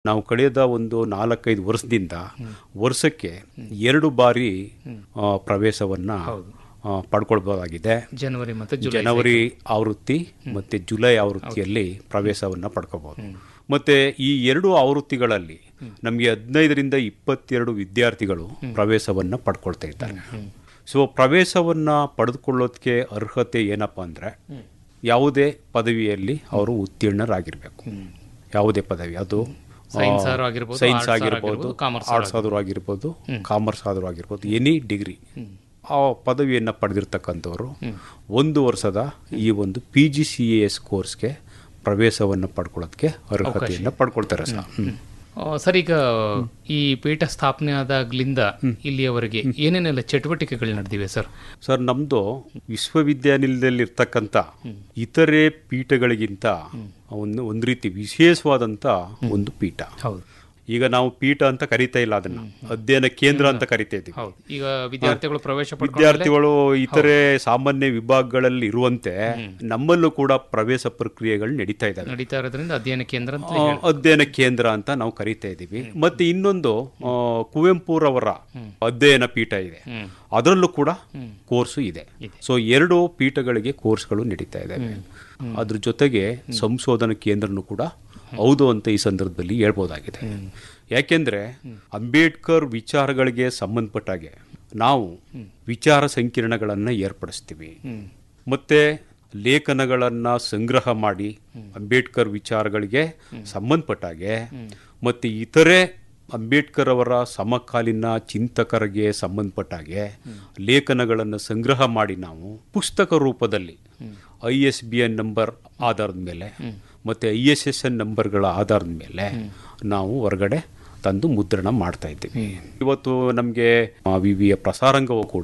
ನಾವು ಕಳೆದ ಒಂದು ನಾಲ್ಕೈದು ವರ್ಷದಿಂದ ವರ್ಷಕ್ಕೆ ಎರಡು ಬಾರಿ ಆ, ಪ್ರವೇಶವನ್ನ ಆ, ಪಡ್ಕೊಳ್ಬೋದಾಗಿದೆ ಜನವರಿ ಮತ್ತು ಜುಲೈ ಜನವರಿ ಆವೃತ್ತಿ ಮತ್ತೆ ಜುಲೈ ಆವೃತ್ತಿಯಲ್ಲಿ ಪ್ರವೇಶವನ್ನ ಪಡ್ಕೋಬಹುದು ಮತ್ತೆ ಈ ಎರಡು ಆವೃತ್ತಿಗಳಲ್ಲಿ ನಮಗೆ ಹದಿನೈದರಿಂದ ಇಪ್ಪತ್ತೆರಡು ವಿದ್ಯಾರ್ಥಿಗಳು ಪ್ರವೇಶವನ್ನ ಪಡ್ಕೊಳ್ತಾ ಇದ್ದಾರೆ ಸೊ ಪ್ರವೇಶವನ್ನ ಪಡೆದುಕೊಳ್ಳೋದಕ್ಕೆ ಅರ್ಹತೆ ಏನಪ್ಪಾ ಅಂದ್ರೆ ಯಾವುದೇ ಪದವಿಯಲ್ಲಿ ಅವರು ಉತ್ತೀರ್ಣರಾಗಿರ್ಬೇಕು ಯಾವುದೇ ಪದವಿ ಅದು ಸೈನ್ಸ್ ಆದ್ರೂ ಆಗಿರ್ಬೋದು, ಸೈನ್ಸ್ ಆರ್ಟ್ಸ್ ಆದ್ರೂ ಆಗಿರ್ಬೋದು ಆಗಿರ್ಬೋದು, ಕಾಮರ್ಸ್ ಆರ್ಟ್ಸ್ ಆದ್ರೂ ಆಗಿರ್ಬೋದು ಕಾಮರ್ಸ್ ಆದ್ರೂ ಆಗಿರ್ಬೋದು ಎನಿ ಡಿಗ್ರಿ ಆ ಪದವಿಯನ್ನು ಪಡೆದಿರ್ತಕ್ಕಂಥವ್ರು ಒಂದು ವರ್ಷದ ಈ ಒಂದು ಪಿ ಜಿ ಸಿ ಎಸ್ ಕೋರ್ಸ್ಗೆ ಪ್ರವೇಶವನ್ನು ಪಡ್ಕೊಳ್ಳೋದಕ್ಕೆ ಅರ್ಹತೆಯನ್ನು ಪಡ್ಕೊಳ್ತಾರೆ ಸರ್ ಹ್ಮ್. ಆ, ಸರ್ ಈಗ ಈ ಪೀಠ ಸ್ಥಾಪನೆ ಆದಾಗ್ಲಿಂದ ಇಲ್ಲಿಯವರೆಗೆ ಏನೇನೆಲ್ಲ ಚಟುವಟಿಕೆಗಳು ನಡೆದಿವೆ ಸರ್ ಸರ್ ನಮ್ಮದು ವಿಶ್ವವಿದ್ಯಾನಿಲಯದಲ್ಲಿ ಇರ್ತಕ್ಕಂಥ ಇತರೆ ಪೀಠಗಳಿಗಿಂತ ಒಂದು ಒಂದು ರೀತಿ ವಿಶೇಷವಾದಂಥ ಒಂದು ಪೀಠ ಹೌದು ಈಗ ನಾವು ಪೀಠ ಅಂತ ಕರಿತಾ ಇಲ್ಲ ಅದನ್ನ ಅಧ್ಯಯನ ಕೇಂದ್ರ ಅಂತ ಕರಿತಾ ಇದ್ದೀವಿ ಹೌದು ಈಗ ವಿದ್ಯಾರ್ಥಿಗಳು ಪ್ರವೇಶ ಪಡ್ಕೊಂಡು ವಿದ್ಯಾರ್ಥಿಗಳು ಇತರೆ ಸಾಮಾನ್ಯ ವಿಭಾಗಗಳಲ್ಲಿ ಇರುವಂತೆ ನಮ್ಮಲ್ಲೂ ಕೂಡ ಪ್ರವೇಶ ಪ್ರಕ್ರಿಯೆಗಳು ನಡೀತಾ ಇದ್ದಾವೆ ನಡೀತಾ ಇರೋದ್ರಿಂದ ಅಧ್ಯಯನ ಕೇಂದ್ರ ಅಂತ ಆ, ಅಧ್ಯಯನ ಕೇಂದ್ರ ಅಂತ ನಾವು ಕರಿತಾ ಇದ್ದೀವಿ ಮತ್ತೆ ಇನ್ನೊಂದು ಆ, ಕುವೆಂಪುರವರ ಅಧ್ಯಯನ ಪೀಠ ಇದೆ ಅದರಲ್ಲೂ ಕೂಡ ಕೋರ್ಸು ಇದೆ ಸೊ ಎರಡು ಪೀಠಗಳಿಗೆ ಕೋರ್ಸ್ಗಳು ನಡೀತಾ ಇದ್ದಾವೆ ಅದ್ರ ಜೊತೆಗೆ ಸಂಶೋಧನಾ ಕೇಂದ್ರನೂ ಕೂಡ ಹೌದು ಅಂತ ಈ ಸಂದರ್ಭದಲ್ಲಿ ಹೇಳ್ಬೋದಾಗಿದೆ ಯಾಕೆಂದ್ರೆ ಅಂಬೇಡ್ಕರ್ ವಿಚಾರಗಳಿಗೆ ಸಂಬಂಧಪಟ್ಟಾಗೆ ನಾವು ವಿಚಾರ ಸಂಕಿರಣಗಳನ್ನು ಏರ್ಪಡಿಸ್ತೀವಿ ಮತ್ತೆ ಲೇಖನಗಳನ್ನ ಸಂಗ್ರಹ ಮಾಡಿ ಅಂಬೇಡ್ಕರ್ ವಿಚಾರಗಳಿಗೆ ಸಂಬಂಧಪಟ್ಟಾಗೆ ಮತ್ತೆ ಇತರೆ ಅಂಬೇಡ್ಕರ್ ಅವರ ಸಮಕಾಲೀನ ಚಿಂತಕರಿಗೆ ಸಂಬಂಧಪಟ್ಟಾಗೆ ಲೇಖನಗಳನ್ನು ಸಂಗ್ರಹ ಮಾಡಿ ನಾವು ಪುಸ್ತಕ ರೂಪದಲ್ಲಿ I S B N number ಆಧಾರದ ಮೇಲೆ ಮತ್ತೆ ಐ ಎಸ್ ಎಸ್ ಎನ್ ನಂಬರ್ಗಳ ಆಧಾರದ ಮೇಲೆ ನಾವು ಹೊರಗಡೆ ತಂದು ಮುದ್ರಣ ಮಾಡ್ತಾ ಇದ್ದೀವಿ ಇವತ್ತು ನಮಗೆ ವಿವಿಯ ಪ್ರಸಾರಾಂಗವು ಕೂಡ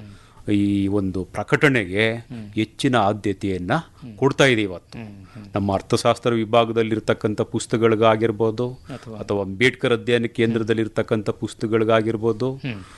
ಈ ಒಂದು ಪ್ರಕಟಣೆಗೆ ಹೆಚ್ಚಿನ ಆದ್ಯತೆಯನ್ನ ಕೊಡ್ತಾ ಇದೆ ಇವತ್ತು ನಮ್ಮ ಅರ್ಥಶಾಸ್ತ್ರ ವಿಭಾಗದಲ್ಲಿರ್ತಕ್ಕಂಥ ಪುಸ್ತಕಗಳಿಗಾಗಿರ್ಬೋದು ಅಥವಾ ಅಂಬೇಡ್ಕರ್ ಅಧ್ಯಯನ ಕೇಂದ್ರದಲ್ಲಿರ್ತಕ್ಕಂಥ ಪುಸ್ತಕಗಳಿಗಾಗಿರ್ಬೋದು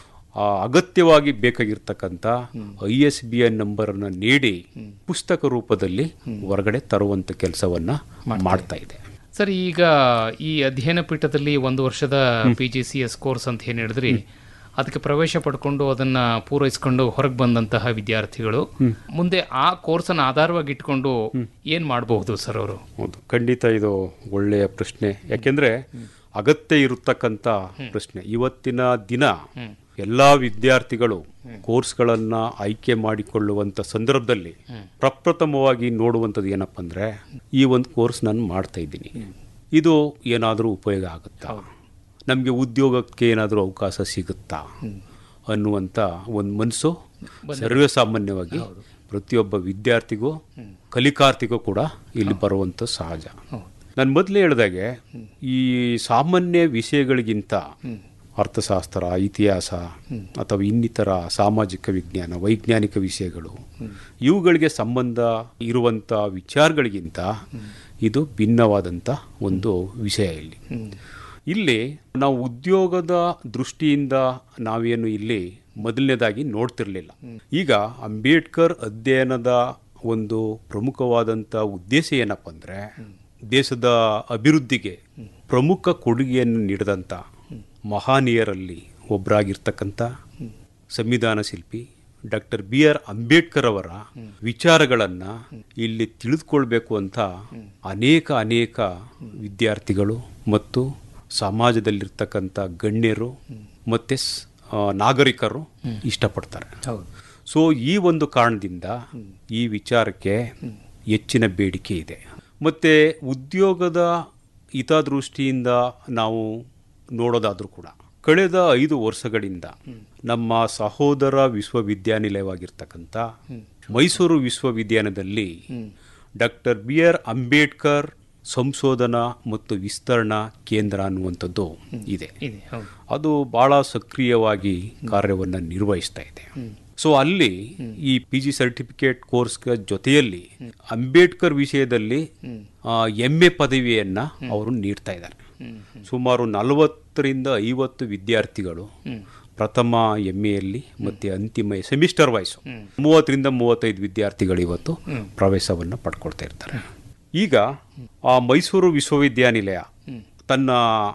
ಆ ಅಗತ್ಯವಾಗಿ ಬೇಕಾಗಿರ್ತಕ್ಕಂಥ ಐ ಎಸ್ ಬಿ ಐ ನಂಬರನ್ನು ನೀಡಿ ಪುಸ್ತಕ ರೂಪದಲ್ಲಿ ಹೊರಗಡೆ ತರುವಂತ ಕೆಲಸವನ್ನ ಮಾಡ್ತಾ ಇದೆ ಸರ್ ಈಗ ಈ ಅಧ್ಯಯನ ಪೀಠದಲ್ಲಿ ಒಂದು ವರ್ಷದ P G C S course ಅಂತ ಏನು ಹೇಳಿದ್ರಿ ಅದಕ್ಕೆ ಪ್ರವೇಶ ಪಡ್ಕೊಂಡು ಅದನ್ನ ಪೂರೈಸ್ಕೊಂಡು ಹೊರಗೆ ಬಂದಂತಹ ವಿದ್ಯಾರ್ಥಿಗಳು ಮುಂದೆ ಆ ಕೋರ್ಸನ್ನು ಆಧಾರವಾಗಿ ಇಟ್ಕೊಂಡು ಏನ್ ಮಾಡಬಹುದು ಸರ್ ಅವರು ಹೌದು ಖಂಡಿತ ಇದು ಒಳ್ಳೆಯ ಪ್ರಶ್ನೆ ಯಾಕೆಂದ್ರೆ ಅಗತ್ಯ ಇರತಕ್ಕಂತ ಪ್ರಶ್ನೆ ಇವತ್ತಿನ ದಿನ ಎಲ್ಲಾ ವಿದ್ಯಾರ್ಥಿಗಳು ಕೋರ್ಸ್ಗಳನ್ನ ಆಯ್ಕೆ ಮಾಡಿಕೊಳ್ಳುವಂತ ಸಂದರ್ಭದಲ್ಲಿ ಪ್ರಪ್ರಥಮವಾಗಿ ನೋಡುವಂಥದ್ದು ಏನಪ್ಪ ಅಂದ್ರೆ ಈ ಒಂದು ಕೋರ್ಸ್ ನಾನು ಮಾಡ್ತಾ ಇದ್ದೀನಿ ಇದು ಏನಾದರೂ ಉಪಯೋಗ ಆಗುತ್ತಾ ನಮಗೆ ಉದ್ಯೋಗಕ್ಕೆ ಏನಾದರೂ ಅವಕಾಶ ಸಿಗುತ್ತಾ ಅನ್ನುವಂಥ ಒಂದು ಮನಸ್ಸು ಸರ್ವೇ ಸಾಮಾನ್ಯವಾಗಿ ಪ್ರತಿಯೊಬ್ಬ ವಿದ್ಯಾರ್ಥಿಗೂ ಕಲಿಕಾರ್ಥಿಗೂ ಕೂಡ ಇಲ್ಲಿ ಬರುವಂಥ ಸಹಜ ನಾನು ಮೊದಲೇ ಹೇಳಿದಾಗೆ ಈ ಸಾಮಾನ್ಯ ವಿಷಯಗಳಿಗಿಂತ ಅರ್ಥಶಾಸ್ತ್ರ ಇತಿಹಾಸ ಅಥವಾ ಇನ್ನಿತರ ಸಾಮಾಜಿಕ ವಿಜ್ಞಾನ ವೈಜ್ಞಾನಿಕ ವಿಷಯಗಳು ಇವುಗಳಿಗೆ ಸಂಬಂಧ ಇರುವಂಥ ವಿಚಾರಗಳಿಗಿಂತ ಇದು ಭಿನ್ನವಾದಂಥ ಒಂದು ವಿಷಯ ಇಲ್ಲಿ ಇಲ್ಲಿ ನಾವು ಉದ್ಯೋಗದ ದೃಷ್ಟಿಯಿಂದ ನಾವೇನು ಇಲ್ಲಿ ಮೊದಲನೇದಾಗಿ ನೋಡ್ತಿರ್ಲಿಲ್ಲ ಈಗ ಅಂಬೇಡ್ಕರ್ ಅಧ್ಯಯನದ ಒಂದು ಪ್ರಮುಖವಾದಂಥ ಉದ್ದೇಶ ಏನಪ್ಪ ಅಂದ್ರೆ ದೇಶದ ಅಭಿವೃದ್ಧಿಗೆ ಪ್ರಮುಖ ಕೊಡುಗೆಯನ್ನು ನೀಡಿದಂಥ ಮಹಾನೀಯರಲ್ಲಿ ಒಬ್ಬರಾಗಿರ್ತಕ್ಕಂಥ ಸಂವಿಧಾನ ಶಿಲ್ಪಿ ಡಾಕ್ಟರ್ ಬಿ ಆರ್ ಅಂಬೇಡ್ಕರ್ ಅವರ ವಿಚಾರಗಳನ್ನ ಇಲ್ಲಿ ತಿಳಿದುಕೊಳ್ಬೇಕು ಅಂತ ಅನೇಕ ಅನೇಕ ವಿದ್ಯಾರ್ಥಿಗಳು ಮತ್ತು ಸಮಾಜದಲ್ಲಿರ್ತಕ್ಕಂಥ ಗಣ್ಯರು ಮತ್ತೆ ಸ್- ಆ, ನಾಗರಿಕರು ಇಷ್ಟಪಡ್ತಾರೆ ಸೊ ಈ ಒಂದು ಕಾರಣದಿಂದ ಈ ವಿಚಾರಕ್ಕೆ ಹೆಚ್ಚಿನ ಬೇಡಿಕೆ ಇದೆ ಮತ್ತೆ ಉದ್ಯೋಗದ ಹಿತದೃಷ್ಟಿಯಿಂದ ನಾವು ನೋಡೋದಾದ್ರೂ ಕೂಡ ಕಳೆದ ಐದು ವರ್ಷಗಳಿಂದ ನಮ್ಮ ಸಹೋದರ ವಿಶ್ವವಿದ್ಯಾನಿಲಯವಾಗಿರ್ತಕ್ಕಂಥ ಮೈಸೂರು ವಿಶ್ವವಿದ್ಯಾಲಯದಲ್ಲಿ ಡಾಕ್ಟರ್ ಬಿ ಆರ್ ಅಂಬೇಡ್ಕರ್ ಸಂಶೋಧನಾ ಮತ್ತು ವಿಸ್ತರಣಾ ಕೇಂದ್ರ ಅನ್ನುವಂಥದ್ದು ಇದೆ ಇದೆ ಹೌದು ಅದು ಬಹಳ ಸಕ್ರಿಯವಾಗಿ ಕಾರ್ಯವನ್ನು ನಿರ್ವಹಿಸ್ತಾ ಇದೆ ಸೊ ಅಲ್ಲಿ ಈ ಪಿ ಜಿ ಸರ್ಟಿಫಿಕೇಟ್ ಕೋರ್ಸ್ ಜೊತೆಯಲ್ಲಿ ಅಂಬೇಡ್ಕರ್ ವಿಷಯದಲ್ಲಿ ಎಂ ಎ ಪದವಿಯನ್ನ ಅವರು ನೀಡ್ತಾ ಇದ್ದಾರೆ ಸುಮಾರು ನಲವತ್ತರಿಂದ ಐವತ್ತು ವಿದ್ಯಾರ್ಥಿಗಳು ಪ್ರಥಮ ಎಂ ಎಲ್ಲಿ ಮತ್ತೆ ಅಂತಿಮ ಸೆಮಿಸ್ಟರ್ ವೈಸು ಮೂವತ್ತರಿಂದ ಮೂವತ್ತೈದು ವಿದ್ಯಾರ್ಥಿಗಳು ಇವತ್ತು ಪ್ರವೇಶವನ್ನು ಪಡ್ಕೊಳ್ತಾ ಇರ್ತಾರೆ ಈಗ ಆ ಮೈಸೂರು ವಿಶ್ವವಿದ್ಯಾನಿಲಯ ತನ್ನ